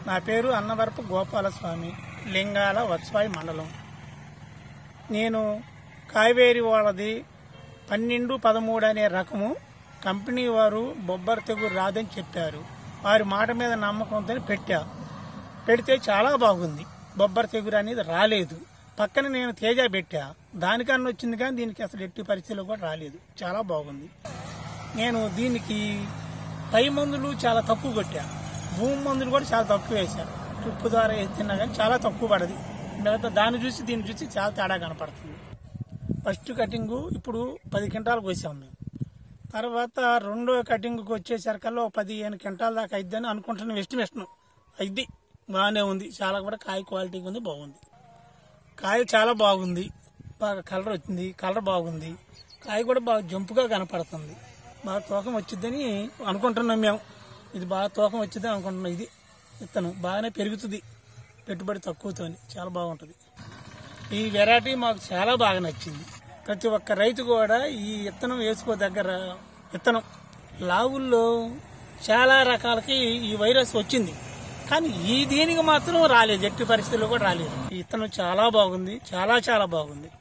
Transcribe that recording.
నా పేరు అన్నవరపు గోపాలస్వామి లింగాల వత్సవాయి మండలం నేను కావేరి వాళ్ళది పన్నెండు పదమూడు అనే రకము కంపెనీ వారు బొబ్బర్ తెగులు రాదని చెప్పారు వారి మాట మీద నమ్మకంతో పెట్టా పెడితే చాలా బాగుంది బొబ్బర్ తెగులు అనేది రాలేదు పక్కన నేను తేజ పెట్టా దానికన్నా వచ్చింది కానీ దీనికి అసలు ఎట్టి పరిస్థితుల్లో కూడా రాలేదు చాలా బాగుంది నేను దీనికి పై మందులు చాలా తక్కువ కొట్టా భూమి మందులు కూడా చాలా తక్కువ వేశాను తుప్పు ద్వారా వేస్తున్నా కానీ చాలా తక్కువ పడది మిగతా దాన్ని చూసి దీన్ని చూసి చాలా తేడా కనపడుతుంది ఫస్ట్ కటింగు ఇప్పుడు పది క్వింటాలకు వేసాం మేము తర్వాత రెండో కటింగ్కి వచ్చేసరికల్లా ఒక పదిహేను క్వింటాల దాకా అయిద్దని అనుకుంటున్నాం ఎస్టిమేషన్ అయిద్ది బాగానే ఉంది చాలా కూడా కాయ క్వాలిటీ ఉంది బాగుంది కాయ చాలా బాగుంది బాగా కలర్ వచ్చింది కలర్ బాగుంది కాయ కూడా బాగా జంపుగా కనపడుతుంది బాగా తూకం వచ్చిద్దని అనుకుంటున్నాం మేము ఇది బాగా తూకం వచ్చింది అనుకుంటున్నాం ఇది విత్తనం బాగానే పెరుగుతుంది పెట్టుబడి తక్కువతోని చాలా బాగుంటుంది ఈ వెరైటీ మాకు చాలా బాగా నచ్చింది ప్రతి ఒక్క రైతు కూడా ఈ విత్తనం వేసుకో దగ్గర విత్తనం లావుల్లో చాలా రకాలకి ఈ వైరస్ వచ్చింది కానీ ఈ దీనికి మాత్రం రాలేదు ఎట్టి పరిస్థితుల్లో కూడా రాలేదు ఈ విత్తనం చాలా బాగుంది చాలా చాలా బాగుంది